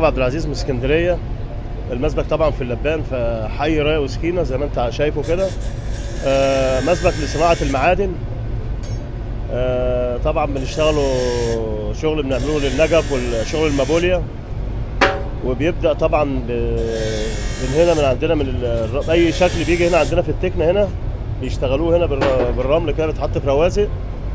رجب عبد العزيز من اسكندريه المسبك طبعا في اللبان في حي رايه وسكينه زي ما انت شايفه كده آه، مسبك لصناعه المعادن آه، طبعا بنشتغلوا شغل بنعمله للنجف والشغل المابوليا وبيبدا طبعا ب- من هنا من عندنا من ال- اي شكل بيجي هنا عندنا في التكنه هنا بيشتغلوه هنا بالر- بالرمل كده بيتحط في روازق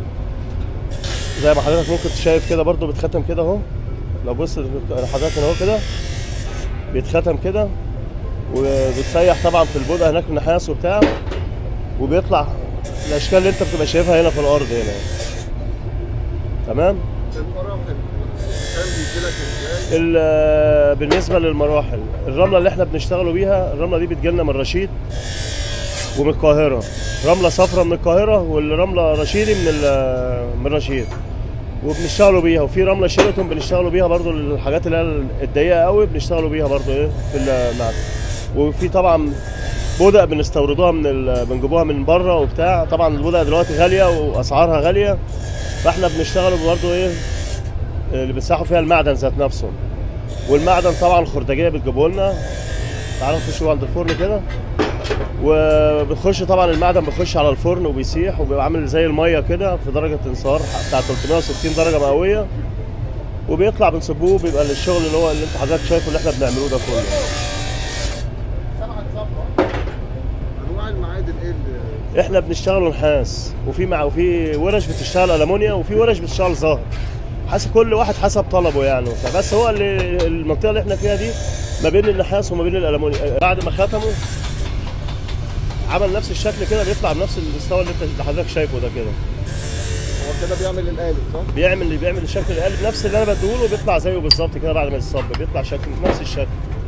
زي ما حضرتك ممكن شايف كده برضو بيتختم كده اهو لو بص لحضرتك هنا اهو كده بيتختم كده وبتسيح طبعا في البودقه هناك النحاس وبتاع وبيطلع الاشكال اللي انت بتبقى شايفها هنا في الارض هنا تمام المراحل كان بيجي لك ازاي؟ ال- بالنسبه للمراحل الرمله اللي احنا بنشتغلوا بيها الرمله دي بتجيلنا من رشيد ومن القاهره رمله صفراء من القاهره والرمله رشيدي من ال- من رشيد وبنشتغلوا بيها وفي رمله شيراتون بنشتغلوا بيها برضو الحاجات اللي هي الضيقه قوي بنشتغلوا بيها برضو ايه في المعدن وفي طبعا بودق بنستوردوها من ال... بنجيبوها من بره وبتاع طبعا البودق دلوقتي غاليه واسعارها غاليه فاحنا بنشتغلوا برضو ايه اللي بنساحوا فيها المعدن ذات نفسه والمعدن طبعا الخردجيه بتجيبه لنا تعالوا نخش عند الفرن كده وبتخش طبعا المعدن بيخش على الفرن وبيسيح وبيبقى عامل زي الميه كده في درجه انصهار بتاع 360 درجه مئويه وبيطلع بنصبوه بيبقى الشغل اللي هو اللي انت حضرتك شايفه اللي احنا بنعمله ده كله سبعة صفرة انواع المعادن ايه اللي احنا بنشتغل نحاس وفي مع وفي ورش بتشتغل المونيا وفي ورش بتشتغل زهر حسب كل واحد حسب طلبه يعني وبتاع. بس هو اللي المنطقه اللي احنا فيها دي ما بين النحاس وما بين الالمونيا بعد ما ختموا عمل نفس الشكل كده بيطلع بنفس المستوى اللي انت اللي حضرتك شايفه ده كده هو كده بيعمل القالب صح؟ بيعمل اللي بيعمل الشكل القالب نفس اللي انا بديهوله بيطلع زيه بالظبط كده بعد ما يتصب بيطلع شكل نفس الشكل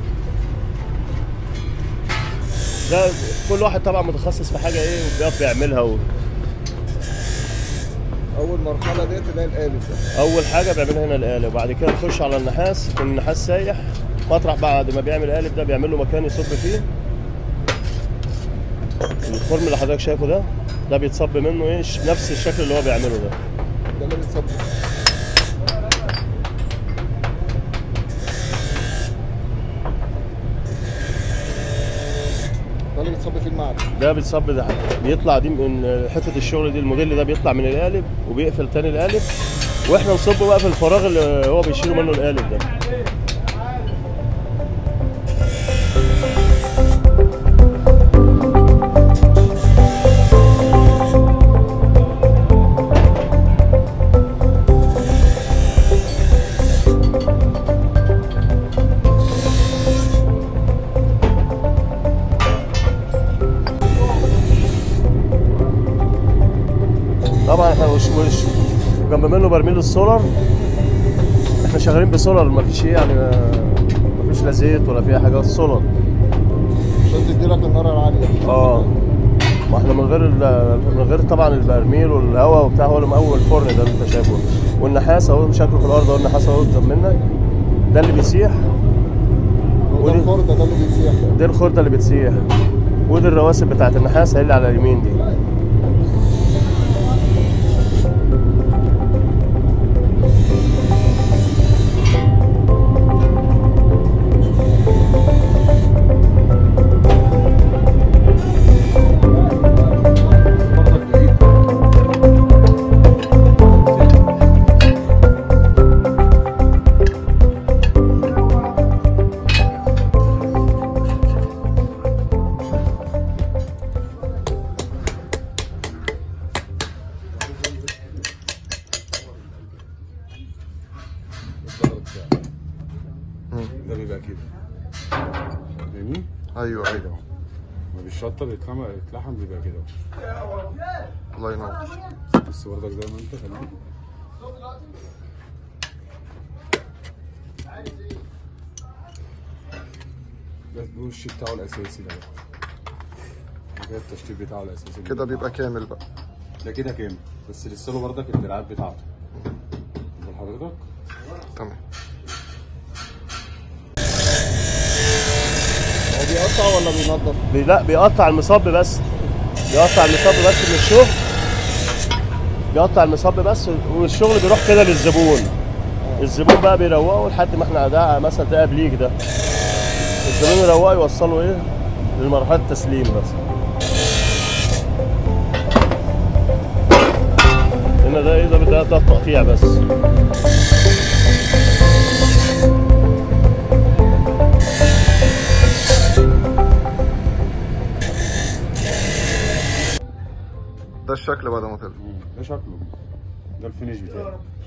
ده كل واحد طبعا متخصص في حاجه ايه وبيقف بيعملها و... اول مرحلة ديت اللي هي القالب ده اول حاجه بيعملها هنا القالب وبعد كده نخش على النحاس يكون النحاس سايح مطرح بعد ما بيعمل قالب ده بيعمل له مكان يصب فيه الفرن اللي حضرتك شايفه ده ده بيتصب منه ايه ش- نفس الشكل اللي هو بيعمله ده ده اللي بيتصب ده اللي بيتصب فيه المعدن ده بيتصب ده بيطلع دي من حته الشغل دي الموديل ده بيطلع من القالب وبيقفل تاني القالب واحنا نصبه بقى في الفراغ اللي هو بيشيله منه القالب ده طبعا احنا وش وش جنب منه برميل السولار احنا شغالين بسولار ما فيش ايه يعني ما فيش لا زيت ولا فيها حاجه سولار عشان تدي لك النار العالية اه ما احنا من غير ال- من غير طبعا البرميل والهواء وبتاع هو اللي مقوي الفرن ده اللي انت شايفه والنحاس اهو شكله في الارض اهو النحاس اهو قدام منك ده اللي بيسيح وده ودي- الخردة ده اللي بيسيح ده دي الخرده اللي بتسيح ودي الرواسب بتاعت النحاس هي اللي على اليمين دي برضك بعيد ده بيبقى كده فاهمني؟ ايوه كده اهو ما بيشطب يتلحم يتلحم بيبقى كده اهو الله ينور بس برضك زي ما انت خليك ده الوش بتاعه الاساسي ده بقى ده التشطيب بتاعه الاساسي كده بيبقى كامل بقى ده كده كامل بس لسه له برضك الدراعات بتاعته واخد حضرتك تمام هو بيقطع ولا بينظف؟ بي- لا بيقطع المصب بس بيقطع المصب بس من الشغل بيقطع المصب بس والشغل بيروح كده للزبون الزبون بقى بيروقه لحد ما احنا ده مثلا ده قبليك ده الزبون يروقه يوصله ايه لمرحله التسليم بس هنا ده ايه ده ده, ده التقطيع بس ده الشكل بعد ما طلع ده شكله ده الفينيش بتاعه